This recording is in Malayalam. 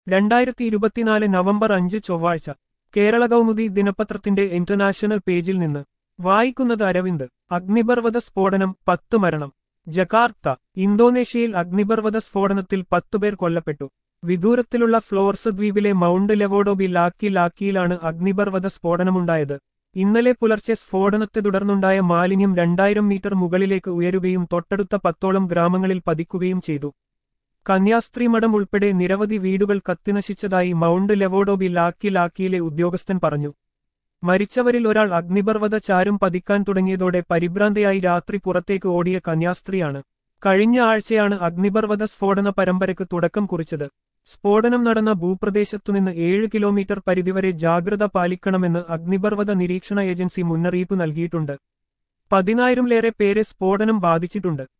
രണ്ടായിരത്തി ഇരുപത്തിനാല് നവംബർ അഞ്ച് ചൊവ്വാഴ്ച കേരള കൗമുദി ദിനപത്രത്തിന്റെ ഇന്റർനാഷണൽ പേജിൽ നിന്ന് വായിക്കുന്നത് അരവിന്ദ് അഗ്നിപർവ്വത സ്ഫോടനം പത്ത് മരണം ജക്കാർത്ത ഇന്തോനേഷ്യയിൽ അഗ്നിപർവ്വത സ്ഫോടനത്തിൽ പത്തുപേർ കൊല്ലപ്പെട്ടു വിദൂരത്തിലുള്ള ഫ്ലോർസ് ദ്വീപിലെ മൗണ്ട് ലെവോഡോബി ലാക്കി ലാക്കിയിലാണ് അഗ്നിപർവ്വത സ്ഫോടനമുണ്ടായത് ഇന്നലെ പുലർച്ചെ സ്ഫോടനത്തെ തുടർന്നുണ്ടായ മാലിന്യം രണ്ടായിരം മീറ്റർ മുകളിലേക്ക് ഉയരുകയും തൊട്ടടുത്ത പത്തോളം ഗ്രാമങ്ങളിൽ പതിക്കുകയും ചെയ്തു കന്യാസ്ത്രീ മഠം ഉൾപ്പെടെ നിരവധി വീടുകൾ കത്തിനശിച്ചതായി മൗണ്ട് ലെവോഡോബി ലാക്കി ലാക്കിയിലെ ഉദ്യോഗസ്ഥൻ പറഞ്ഞു മരിച്ചവരിൽ ഒരാൾ അഗ്നിപർവ്വത ചാരും പതിക്കാൻ തുടങ്ങിയതോടെ പരിഭ്രാന്തയായി രാത്രി പുറത്തേക്ക് ഓടിയ കന്യാസ്ത്രീയാണ് കഴിഞ്ഞ ആഴ്ചയാണ് അഗ്നിപർവ്വത സ്ഫോടന പരമ്പരയ്ക്ക് തുടക്കം കുറിച്ചത് സ്ഫോടനം നടന്ന ഭൂപ്രദേശത്തുനിന്ന് ഏഴ് കിലോമീറ്റർ പരിധിവരെ ജാഗ്രത പാലിക്കണമെന്ന് അഗ്നിപർവ്വത നിരീക്ഷണ ഏജൻസി മുന്നറിയിപ്പ് നൽകിയിട്ടുണ്ട് പതിനായിരംലേറെ പേരെ സ്ഫോടനം ബാധിച്ചിട്ടുണ്ട്